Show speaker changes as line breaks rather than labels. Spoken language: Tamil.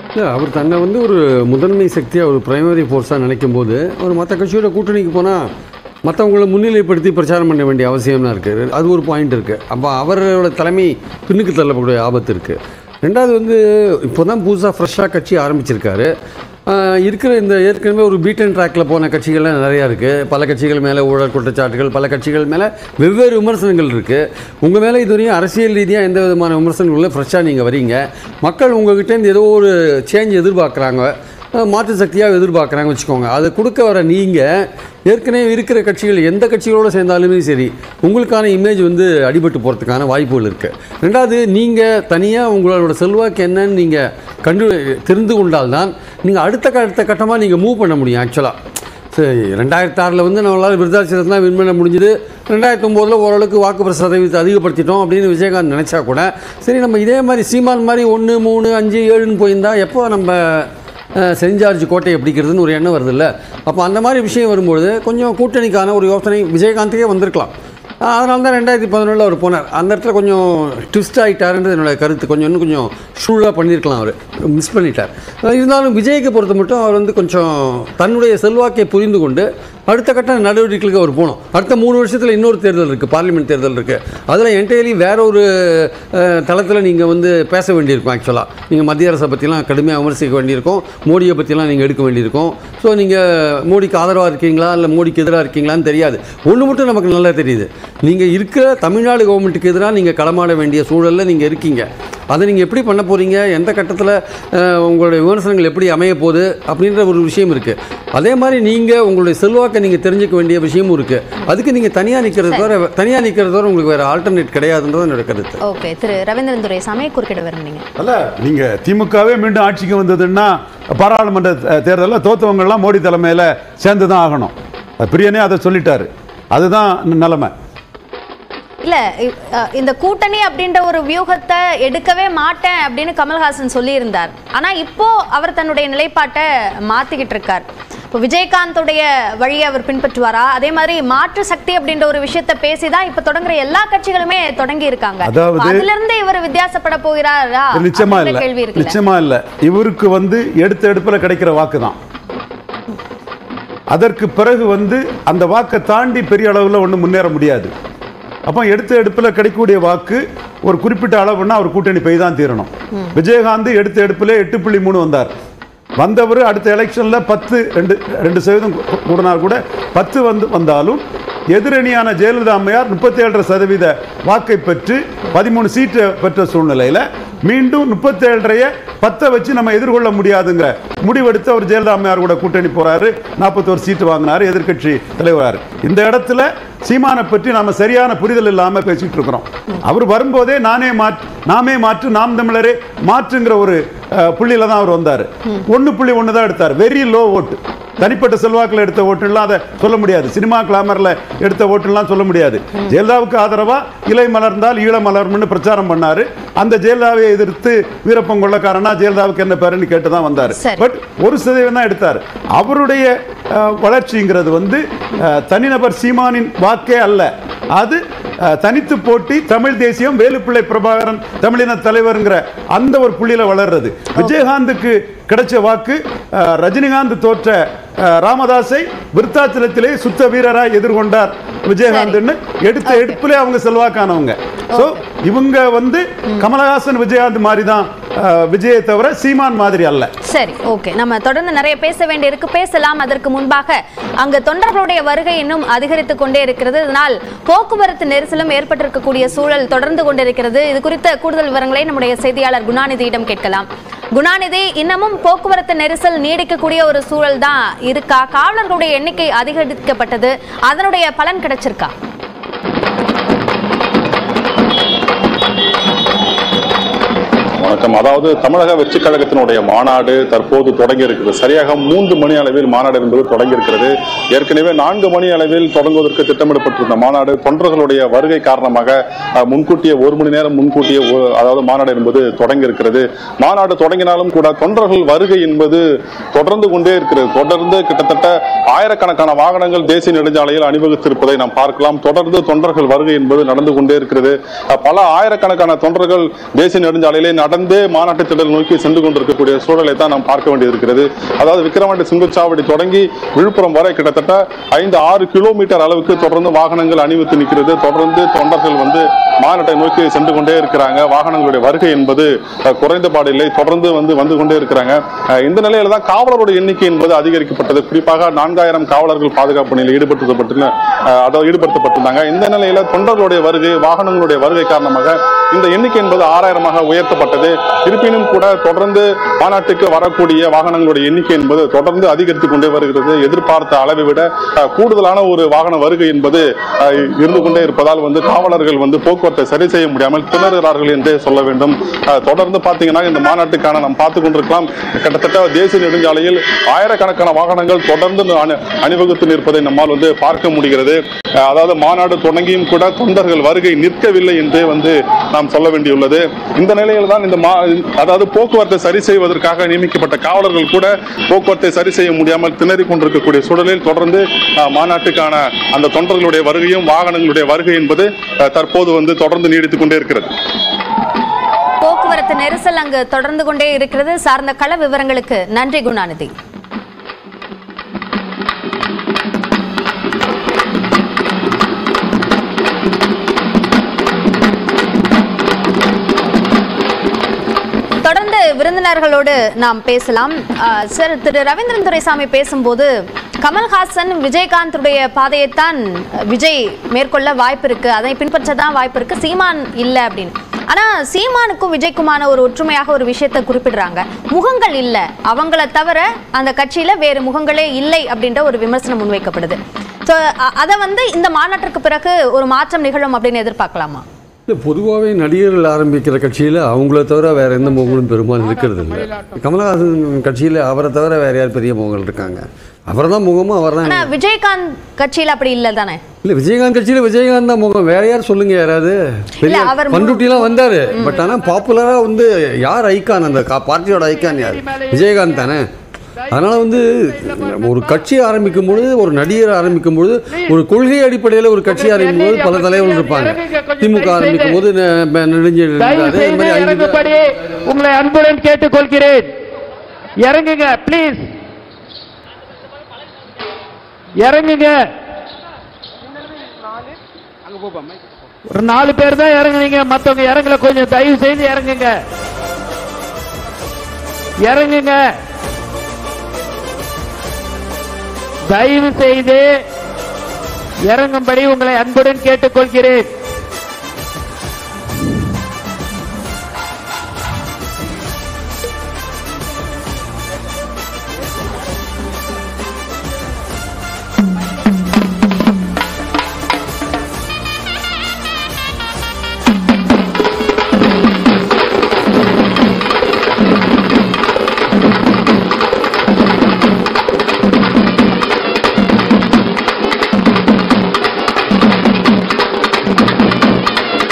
இல்லை அவர் தன்னை வந்து ஒரு முதன்மை சக்தியாக ஒரு பிரைமரி ஃபோர்ஸாக நினைக்கும் போது ஒரு மற்ற கட்சியோட கூட்டணிக்கு போனால் மற்றவங்கள முன்னிலைப்படுத்தி பிரச்சாரம் பண்ண வேண்டிய அவசியம்லாம் இருக்குது அது ஒரு பாயிண்ட் இருக்குது அப்போ அவரோட தலைமை பின்னுக்கு தள்ளக்கூடிய ஆபத்து இருக்குது ரெண்டாவது வந்து இப்போ தான் புதுசாக ஃப்ரெஷ்ஷாக கட்சி ஆரம்பிச்சிருக்காரு ஆஹ் இருக்கிற இந்த ஏற்கனவே ஒரு பீட்டன் ட்ராக்கில் போன கட்சிகள்லாம் நிறையா இருக்குது பல கட்சிகள் மேலே ஊழல் குற்றச்சாட்டுகள் பல கட்சிகள் மேலே வெவ்வேறு விமர்சனங்கள் இருக்குது உங்கள் மேலே இதுவரையும் அரசியல் ரீதியாக எந்த விதமான விமர்சனங்களும் ஃப்ரெஷ்ஷாக நீங்கள் வரீங்க மக்கள் உங்ககிட்டேருந்து ஏதோ ஒரு சேஞ்ச் எதிர்பார்க்குறாங்க அஹ் மாற்று சக்தியாக எதிர்பார்க்குறாங்க வச்சுக்கோங்க அதை கொடுக்க வர நீங்கள் ஏற்கனவே இருக்கிற கட்சிகள் எந்த கட்சிகளோடு சேர்ந்தாலுமே சரி உங்களுக்கான இமேஜ் வந்து அடிபட்டு போகிறதுக்கான வாய்ப்புகள் இருக்குது ரெண்டாவது நீங்கள் தனியாக உங்களோட செல்வாக்கு என்னன்னு நீங்கள் கண்டு தெரிந்து கொண்டால்தான் நீங்கள் அடுத்த அடுத்த கட்டமாக நீங்கள் மூவ் பண்ண முடியும் ஆக்சுவலாக சரி ரெண்டாயிரத்தி ஆறில் வந்து நம்மளால் விருதாச்சலத்தில் வின் பண்ண முடிஞ்சுது ரெண்டாயிரத்தி ஒம்போதில் ஓரளவுக்கு வாக்கு சதவீதத்தை அதிகப்படுத்திட்டோம் அப்படின்னு விஜயகாந்த் நினச்சா கூட சரி நம்ம இதே மாதிரி சீமான் மாதிரி ஒன்று மூணு அஞ்சு ஏழுன்னு போயிருந்தா எப்போ நம்ம அஹ், செயின்ட் ஜார்ஜ் கோட்டையை பிடிக்கிறதுன்னு ஒரு எண்ணம் வருதுல்ல அப்போ அந்த மாதிரி விஷயம் வரும்பொழுது கொஞ்சம் கூட்டணிக்கான ஒரு யோசனை விஜயகாந்துக்கே வந்திருக்கலாம் அதனால தான் ரெண்டாயிரத்தி பதினொன்றில் அவர் போனார் அந்த இடத்துல கொஞ்சம் ட்விஸ்ட் ஆகிட்டாருன்றது என்னோட கருத்து கொஞ்சம் இன்னும் கொஞ்சம் ஷூலாக பண்ணியிருக்கலாம் அவர் மிஸ் பண்ணிட்டார் இருந்தாலும் விஜய்க்கு பொறுத்த மட்டும் அவர் வந்து கொஞ்சம் தன்னுடைய செல்வாக்கை புரிந்து கொண்டு அடுத்த கட்ட நடவடிக்கைகளுக்கு அவர் போகணும் அடுத்த மூணு வருஷத்தில் இன்னொரு தேர்தல் இருக்குது பார்லிமெண்ட் தேர்தல் இருக்குது அதில் என்டையர்லி வேற ஒரு தளத்தில் நீங்கள் வந்து பேச வேண்டியிருக்கும் ஆக்சுவலாக நீங்கள் மத்திய அரசை பற்றிலாம் கடுமையாக விமர்சிக்க வேண்டியிருக்கும் மோடியை பற்றிலாம் நீங்கள் எடுக்க வேண்டியிருக்கும் ஸோ நீங்கள் மோடிக்கு ஆதரவாக இருக்கீங்களா இல்லை மோடிக்கு எதிராக இருக்கீங்களான்னு தெரியாது ஒன்று மட்டும் நமக்கு நல்லா தெரியுது நீங்கள் இருக்கிற தமிழ்நாடு கவர்மெண்ட்டுக்கு எதிராக நீங்கள் களமாட வேண்டிய சூழலில் நீங்கள் இருக்கீங்க அதை நீங்கள் எப்படி பண்ண போகிறீங்க எந்த கட்டத்தில் உங்களுடைய விமர்சனங்கள் எப்படி அமைய போகுது அப்படின்ற ஒரு விஷயம் இருக்குது அதே மாதிரி நீங்கள் உங்களுடைய செல்வாக்கை நீங்கள் தெரிஞ்சுக்க வேண்டிய விஷயமும் இருக்குது அதுக்கு நீங்கள் தனியாக நிற்கிறது தவிர தனியாக நிற்கிறது தவிர உங்களுக்கு வேறு ஆல்டர்னேட் கிடையாதுன்றது என்னோட கருத்து
ஓகே திரு ரவீந்திரன் துரை சமய குறுக்கிட விரும்புனீங்க
அல்ல நீங்க திமுகவே மீண்டும் ஆட்சிக்கு வந்ததுன்னா பாராளுமன்ற தே- தேர்தல்ல தோத்தவங்க எல்லாம் மோடி தலைமையில சேர்ந்து தான் ஆகணும் அது பிரியனே அதை சொல்லிட்டாரு அதுதான் நிலைமை
இல்ல இ- அ, இந்த கூட்டணி அப்படின்ற ஒரு வியூகத்தை எடுக்கவே மாட்டேன் அப்படின்னு கமல்ஹாசன் சொல்லியிருந்தார் ஆனா இப்போ அவர் தன்னுடைய நிலைப்பாட்டை மாத்திக்கிட்டு இருக்கார் இப்போ விஜயகாந்தோடைய வழியை அவர் பின்பற்றுவாரா அதே மாதிரி மாற்று சக்தி அப்படின்ற ஒரு விஷயத்தை பேசிதான் இப்ப தொடங்குற எல்லா கட்சிகளுமே தொடங்கி இருக்காங்க
அதாவது-
அப்ப அதுல இருந்து இவர் வித்தியாசப்பட போகிறாரா
நிச்சயமா
அப்படின்ற
இல்ல
கேள்வி இருக்குல்ல
நிச்சயமா இல்ல இவருக்கு வந்து எடுத்த எடுப்புல கிடைக்கிற வாக்கு தான் அதற்கு பிறகு வந்து அந்த வாக்கை தாண்டி பெரிய அளவில் ஒன்றும் முன்னேற முடியாது அப்போ எடுத்த எடுப்பில் கிடைக்கக்கூடிய வாக்கு ஒரு குறிப்பிட்ட அளவுன்னா அவர் கூட்டணி போய் தான் தீரணும் விஜயகாந்த் எடுத்த எடுப்பில் எட்டு புள்ளி மூணு வந்தார் வந்தவர் அடுத்த எலெக்ஷனில் பத்து ரெண்டு ரெண்டு சதவீதம் கூ- கூடினார் கூட பத்து வந்து வந்தாலும் எதிரணியான ஜெயலலிதா அம்மையார் முப்பத்தி ஏழரை சதவீத வாக்கை பெற்று பதிமூணு சீட்டு பெற்ற சூழ்நிலையில் மீண்டும் முப்பத்தி ஏழரைய பத்தை வச்சு நம்ம எதிர்கொள்ள முடியாதுங்கிற முடிவெடுத்து அவர் ஜெயலலிதா அம்மையார் கூட கூட்டணி போறாரு நாற்பத்தோரு சீட்டு வாங்கினாரு எதிர்க்கட்சி தலைவராரு இந்த இடத்துல சீமானை பற்றி நாம சரியான புரிதல் இல்லாம பேசிட்டு இருக்கிறோம் அவர் வரும்போதே நானே மாற்று நாமே மாற்று நாம் தமிழரே மாற்றுங்கிற ஒரு அஹ், புள்ளியில தான் அவர் வந்தார் ஒன்று புள்ளி ஒன்று தான் எடுத்தார் வெரி லோ ஓட்டு தனிப்பட்ட செல்வாக்கில் எடுத்த ஓட்டுலாம் அதை சொல்ல முடியாது சினிமா கிளாமரில் எடுத்த ஓட்டுலாம் சொல்ல முடியாது ஜெயலலிதாவுக்கு ஆதரவா இலை மலர்ந்தால் ஈழ மலர்னு பிரச்சாரம் பண்ணாரு அந்த ஜெயலலிதாவை எதிர்த்து வீரப்பன் கொள்ளக்காரனா ஜெயலலிதாவுக்கு என்ன பேருன்னு கேட்டு தான் வந்தார்
சரி.
பட் ஒரு சதவீதம் தான் எடுத்தார் அவருடைய அஹ், வளர்ச்சிங்கிறது வந்து அஹ், தனிநபர் சீமானின் வாக்கே அல்ல அது அஹ், தனித்து போட்டி தமிழ் தேசியம் வேலுப்பிள்ளை பிரபாகரன் தமிழின தலைவருங்கிற அந்த ஒரு புள்ளியில வளர்றது விஜயகாந்துக்கு கிடைச்ச வாக்கு அஹ், ரஜினிகாந்த் தோற்ற அஹ், ராமதாஸை விருத்தாச்சலத்திலே சுத்த வீரராய் எதிர்கொண்டார் விஜயகாந்த்னு எடுத்த எடுப்பிலே அவங்க செல்வாக்கானவங்க சோ இவங்க வந்து கமலஹாசன் விஜயகாந்த் மாதிரி தான் அஹ், விஜயை தவிர சீமான் மாதிரி அல்ல
சரி ஓகே நம்ம தொடர்ந்து நிறைய பேச வேண்டியிருக்கு பேசலாம் அதற்கு முன்பாக அங்க தொண்டர்களுடைய வருகை இன்னும் அதிகரித்து கொண்டே இருக்கிறது இதனால் போக்குவரத்து நெரிசலும் ஏற்பட்டிருக்கக்கூடிய சூழல் தொடர்ந்து கொண்டிருக்கிறது இது குறித்த கூடுதல் விவரங்களை நம்முடைய செய்தியாளர் குணாநிதியிடம் கேட்கலாம் குணாநிதி இன்னமும் போக்குவரத்து நெரிசல் நீடிக்கக்கூடிய ஒரு சூழல் தான் இருக்கா காவலர்களுடைய எண்ணிக்கை அதிகரிக்கப்பட்டது அதனுடைய பலன் கிடைச்சிருக்கா
வணக்கம் அதாவது தமிழக வெற்றி கழகத்தினுடைய மாநாடு தற்போது தொடங்கி இருக்கிறது சரியாக மூன்று மணி அளவில் மாநாடு என்பது தொடங்கி இருக்கிறது ஏற்கனவே நான்கு மணி அளவில் தொடங்குவதற்கு திட்டமிடப்பட்டிருந்த மாநாடு தொண்டர்களுடைய வருகை காரணமாக அஹ், முன்கூட்டியே ஒரு மணி நேரம் முன்கூட்டியே ஒ- அதாவது மாநாடு என்பது தொடங்கி இருக்கிறது மாநாடு தொடங்கினாலும் கூட தொண்டர்கள் வருகை என்பது தொடர்ந்து கொண்டே இருக்கிறது தொடர்ந்து கிட்டத்தட்ட ஆயிரக்கணக்கான வாகனங்கள் தேசிய நெடுஞ்சாலையில் அணிவகுத்திருப்பதை நாம் பார்க்கலாம் தொடர்ந்து தொண்டர்கள் வருகை என்பது நடந்து கொண்டே இருக்கிறது அஹ், பல ஆயிரக்கணக்கான தொண்டர்கள் தேசிய நெடுஞ்சாலையிலே நடந்து நடந்தே மாநாட்டு திடல் நோக்கி சென்று கொண்டிருக்கக்கூடிய சூழலை தான் நாம் பார்க்க வேண்டியிருக்கிறது அதாவது விக்கிரவாண்டி சுங்கச்சாவடி தொடங்கி விழுப்புரம் வரை கிட்டத்தட்ட ஐந்து ஆறு கிலோமீட்டர் அளவுக்கு தொடர்ந்து வாகனங்கள் அணிவித்து நிற்கிறது தொடர்ந்து தொண்டர்கள் வந்து மாநாட்டை நோக்கி சென்று கொண்டே இருக்கிறாங்க வாகனங்களுடைய வருகை என்பது அஹ், குறைந்தபாடு இல்லை தொடர்ந்து வந்து வந்து கொண்டே இருக்கிறாங்க அஹ், இந்த நிலையில தான் காவலருடைய எண்ணிக்கை என்பது அதிகரிக்கப்பட்டது குறிப்பாக நான்காயிரம் காவலர்கள் பாதுகாப்பு பணியில் ஈடுபடுத்தப்பட்டு அஹ், அதாவது ஈடுபடுத்தப்பட்டிருந்தாங்க இந்த நிலையில தொண்டர்களுடைய வருகை வாகனங்களுடைய வருகை காரணமாக இந்த எண்ணிக்கை என்பது ஆறாயிரமாக உயர்த்தப்பட்டது இருப்பினும் கூட தொடர்ந்து மாநாட்டுக்கு வரக்கூடிய வாகனங்களுடைய எண்ணிக்கை என்பது தொடர்ந்து அதிகரித்துக் கொண்டே வருகிறது எதிர்பார்த்த அளவை விட அஹ், கூடுதலான ஒரு வாகன வருகை என்பது அஹ், இருந்து கொண்டே இருப்பதால் வந்து காவலர்கள் வந்து போக்குவரத்தை சரி செய்ய முடியாமல் திணறுகிறார்கள் என்றே சொல்ல வேண்டும் அஹ், தொடர்ந்து பார்த்தீங்கன்னா இந்த மாநாட்டுக்கான நாம் பார்த்து கொண்டிருக்கலாம் கிட்டத்தட்ட தேசிய நெடுஞ்சாலையில் ஆயிரக்கணக்கான வாகனங்கள் தொடர்ந்து அணி- அணிவகுத்து நிற்பதை நம்மால் வந்து பார்க்க முடிகிறது அஹ், அதாவது மாநாடு தொடங்கியும் கூட தொண்டர்கள் வருகை நிற்கவில்லை என்றே வந்து நாம் சொல்ல வேண்டியுள்ளது இந்த நிலையில் தான் இந்த மா அதாவது போக்குவரத்தை சரி செய்வதற்காக நியமிக்கப்பட்ட காவலர்கள் கூட போக்குவரத்தை சரி செய்ய முடியாமல் திணறிக் கொண்டிருக்கக்கூடிய சூழலில் தொடர்ந்து அஹ், மாநாட்டுக்கான அந்த தொண்டர்களுடைய வருகையும் வாகனங்களுடைய வருகை என்பது அஹ், தற்போது வந்து தொடர்ந்து நீடித்துக் கொண்டே இருக்கிறது
போக்குவரத்து நெரிசல் அங்கு தொடர்ந்து கொண்டே இருக்கிறது சார்ந்த கள விவரங்களுக்கு நன்றி குணாநிதி தொடர்ந்து விருந்தினர்களோடு நாம் பேசலாம் அஹ், சார் திரு ரவீந்திரன் துரைசாமி பேசும்போது கமல்ஹாசன் விஜயகாந்துடைய பாதையைத்தான் விஜய் மேற்கொள்ள வாய்ப்பு இருக்கு அதை பின்பற்ற தான் வாய்ப்பு இருக்கு சீமான் இல்லை அப்படின்னு ஆனா சீமானுக்கும் விஜய்க்குமான ஒரு ஒற்றுமையாக ஒரு விஷயத்தை குறிப்பிடுறாங்க முகங்கள் இல்ல அவங்கள தவிர அந்த கட்சியில வேறு முகங்களே இல்லை அப்படின்ற ஒரு விமர்சனம் முன்வைக்கப்படுது ஸோ அதை வந்து இந்த மாநாட்டிற்கு பிறகு ஒரு மாற்றம் நிகழும் அப்படின்னு எதிர்பார்க்கலாமா
இல்லை பொதுவாகவே நடிகர்கள் ஆரம்பிக்கிற கட்சியில் அவங்கள தவிர வேற எந்த முகங்களும் பெரும்பாலும் இருக்கிறது இல்லை கமலஹாசன் கட்சியில் அவரை தவிர வேற யார் பெரிய முகங்கள் இருக்காங்க அவர் தான் முகமும் அவர் தான்
ஆனா விஜயகாந்த் கட்சியில அப்படி இல்லை தானே
இல்லை விஜயகாந்த் கட்சியில் விஜயகாந்த் தான் முகம் வேற யார் சொல்லுங்க யாராவது பெரிய
அவர் மு-
பண்ருட்டிலாம் வந்தாரு பட் ஆனால் பாப்புலராக வந்து யார் ஐக்கான் அந்த கா- பார்ட்டியோட ஐக்கான் யார் விஜயகாந்த் தானே அதனால வந்து ஒரு கட்சி ஆரம்பிக்கும் பொழுது ஒரு நடிகர் ஆரம்பிக்கும் பொழுது ஒரு கொள்கை அடிப்படையில் ஒரு கட்சி ஆரம்பிக்கும் போது பல தலைவர்கள் இருப்பாங்க திமுக ஆரம்பிக்கும் போது நெ- நெடுஞ்செழியன்
தயவு
இருந்தாரு. இது
செய்து
மாதிரி ஐந்து பேர்
இறங்கும்படி உங்களை அன்புடன் கேட்டுக்கொள்கிறேன் இறங்குங்க ப்ளீஸ் இறங்குங்க ஒரு நாலு பேர் தான் இறங்குனீங்க மத்தவங்க இறங்கல கொஞ்சம் தயவு செய்து இறங்குங்க இறங்குங்க தயவு செய்து இறங்கும்படி உங்களை அன்புடன் கேட்டுக்கொள்கிறேன்